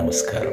నమస్కారం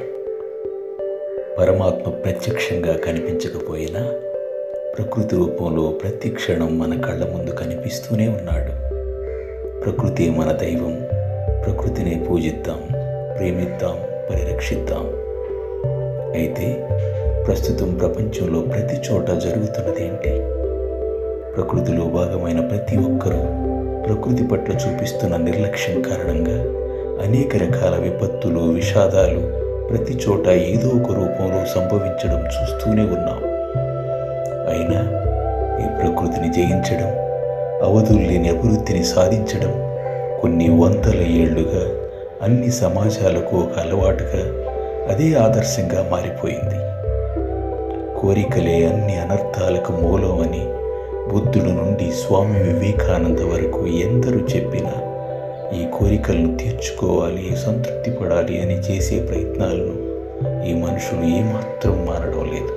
పరమాత్మ ప్రత్యక్షంగా కనిపించకపోయినా ప్రకృతి రూపంలో ప్రతి క్షణం మన కళ్ళ ముందు కనిపిస్తూనే ఉన్నాడు ప్రకృతి మన దైవం ప్రకృతినే పూజిద్దాం ప్రేమిద్దాం పరిరక్షిద్దాం అయితే ప్రస్తుతం ప్రపంచంలో ప్రతి చోట జరుగుతున్నది ఏంటి ప్రకృతిలో భాగమైన ప్రతి ఒక్కరూ ప్రకృతి పట్ల చూపిస్తున్న నిర్లక్ష్యం కారణంగా అనేక రకాల విపత్తులు విషాదాలు ప్రతి చోట ఏదో ఒక రూపంలో సంభవించడం చూస్తూనే ఉన్నాం అయినా ఈ ప్రకృతిని జయించడం అవధులు లేని అభివృద్ధిని సాధించడం కొన్ని వందల ఏళ్లుగా అన్ని సమాజాలకు ఒక అలవాటుగా అదే ఆదర్శంగా మారిపోయింది కోరికలే అన్ని అనర్థాలకు మూలం అని బుద్ధుడు నుండి స్వామి వివేకానంద వరకు ఎందరూ చెప్పినా ఈ కోరికలను తీర్చుకోవాలి సంతృప్తి పడాలి అని చేసే ప్రయత్నాలను ఈ మనుషులు ఏమాత్రం మారడం లేదు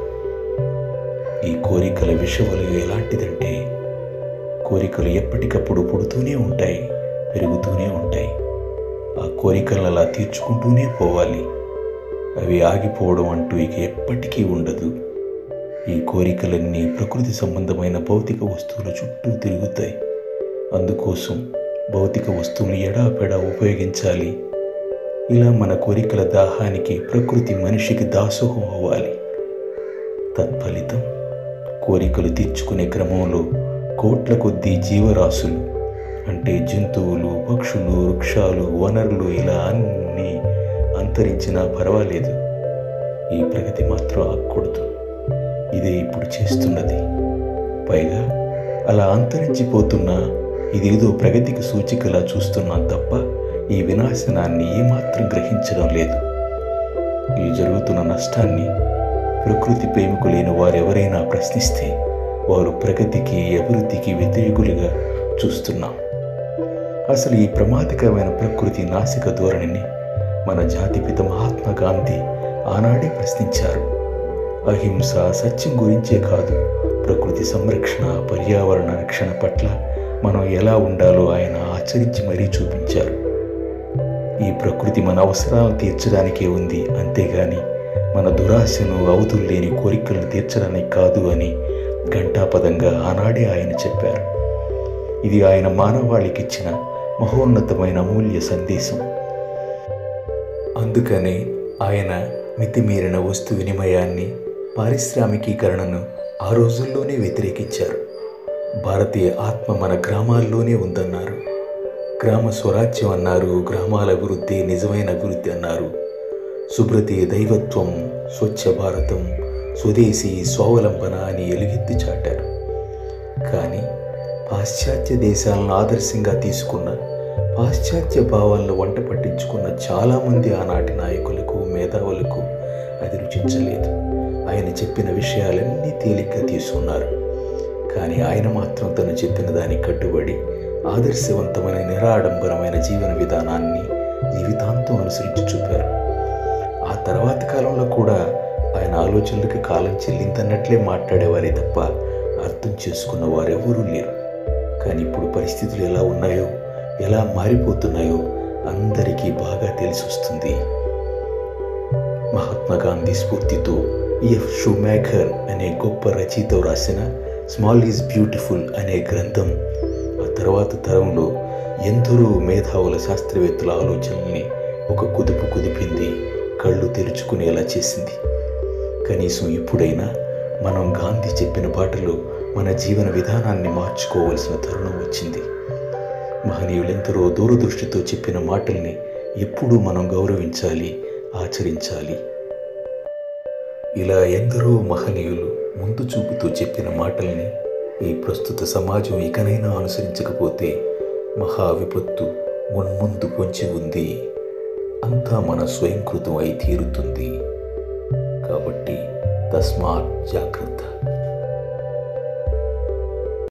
ఈ కోరికల విషవలు ఎలాంటిదంటే కోరికలు ఎప్పటికప్పుడు పుడుతూనే ఉంటాయి పెరుగుతూనే ఉంటాయి ఆ కోరికలను అలా తీర్చుకుంటూనే పోవాలి అవి ఆగిపోవడం అంటూ ఇక ఎప్పటికీ ఉండదు ఈ కోరికలన్నీ ప్రకృతి సంబంధమైన భౌతిక వస్తువుల చుట్టూ తిరుగుతాయి అందుకోసం భౌతిక వస్తువులు ఎడాపెడా ఉపయోగించాలి ఇలా మన కోరికల దాహానికి ప్రకృతి మనిషికి దాసోహం అవ్వాలి తత్ఫలితం కోరికలు తీర్చుకునే క్రమంలో కోట్ల కొద్దీ జీవరాశులు అంటే జంతువులు పక్షులు వృక్షాలు వనరులు ఇలా అన్నీ అంతరించినా పర్వాలేదు ఈ ప్రగతి మాత్రం ఆగకూడదు ఇదే ఇప్పుడు చేస్తున్నది పైగా అలా అంతరించిపోతున్న ఇదేదో ప్రగతికి సూచికలా చూస్తున్నాం తప్ప ఈ వినాశనాన్ని ఏమాత్రం గ్రహించడం లేదు ఈ జరుగుతున్న నష్టాన్ని ప్రకృతి ప్రేమికులైన వారెవరైనా ప్రశ్నిస్తే వారు ప్రగతికి అభివృద్ధికి వ్యతిరేకులుగా చూస్తున్నాం అసలు ఈ ప్రమాదకరమైన ప్రకృతి నాసిక ధోరణిని మన జాతిపిత మహాత్మా గాంధీ ఆనాడే ప్రశ్నించారు అహింస సత్యం గురించే కాదు ప్రకృతి సంరక్షణ పర్యావరణ రక్షణ పట్ల మనం ఎలా ఉండాలో ఆయన ఆచరించి మరీ చూపించారు ఈ ప్రకృతి మన అవసరాలను తీర్చడానికే ఉంది అంతేగాని మన దురాశను అవధులు లేని కోరికలను తీర్చడానికి కాదు అని ఘంటాపదంగా ఆనాడే ఆయన చెప్పారు ఇది ఆయన మానవాళికి ఇచ్చిన మహోన్నతమైన అమూల్య సందేశం అందుకనే ఆయన మితిమీరిన వస్తు వినిమయాన్ని పారిశ్రామికీకరణను ఆ రోజుల్లోనే వ్యతిరేకించారు భారతీయ ఆత్మ మన గ్రామాల్లోనే ఉందన్నారు గ్రామ స్వరాజ్యం అన్నారు గ్రామాల అభివృద్ధి నిజమైన అభివృద్ధి అన్నారు శుభ్రతి దైవత్వం స్వచ్ఛ భారతం స్వదేశీ స్వావలంబన అని ఎలుగెత్తి చాటారు కానీ పాశ్చాత్య దేశాలను ఆదర్శంగా తీసుకున్న పాశ్చాత్య భావాలను వంట పట్టించుకున్న చాలామంది ఆనాటి నాయకులకు మేధావులకు అది రుచించలేదు ఆయన చెప్పిన విషయాలన్నీ తేలిగ్గా తీసుకున్నారు కానీ ఆయన మాత్రం తను చెప్పిన దానికి కట్టుబడి ఆదర్శవంతమైన నిరాడంబరమైన జీవన విధానాన్ని జీవితాంతం అనుసరించి చూపారు ఆ తర్వాత కాలంలో కూడా ఆయన ఆలోచనలకి కాలం చెల్లిందన్నట్లే మాట్లాడేవారే తప్ప అర్థం చేసుకున్న వారెవరూ లేరు కానీ ఇప్పుడు పరిస్థితులు ఎలా ఉన్నాయో ఎలా మారిపోతున్నాయో అందరికీ బాగా తెలిసి వస్తుంది మహాత్మా గాంధీ స్ఫూర్తితో ఎఫ్ షూమేకర్ అనే గొప్ప రచయిత రాసిన స్మాల్ ఈజ్ బ్యూటిఫుల్ అనే గ్రంథం ఆ తర్వాత తరంలో ఎందరో మేధావుల శాస్త్రవేత్తల ఆలోచనల్ని ఒక కుదుపు కుదిపింది కళ్ళు తెరుచుకునేలా చేసింది కనీసం ఇప్పుడైనా మనం గాంధీ చెప్పిన బాటలో మన జీవన విధానాన్ని మార్చుకోవలసిన తరుణం వచ్చింది మహనీయులెందరో దూరదృష్టితో చెప్పిన మాటల్ని ఎప్పుడూ మనం గౌరవించాలి ఆచరించాలి ఇలా ఎందరో మహనీయులు ముందు చూపుతూ చెప్పిన మాటల్ని ఈ ప్రస్తుత సమాజం ఇకనైనా అనుసరించకపోతే మహా విపత్తు మున్ముందు పొంచి ఉంది అంతా మన స్వయంకృతం అయి తీరుతుంది కాబట్టి తస్మాత్ జాగ్రత్త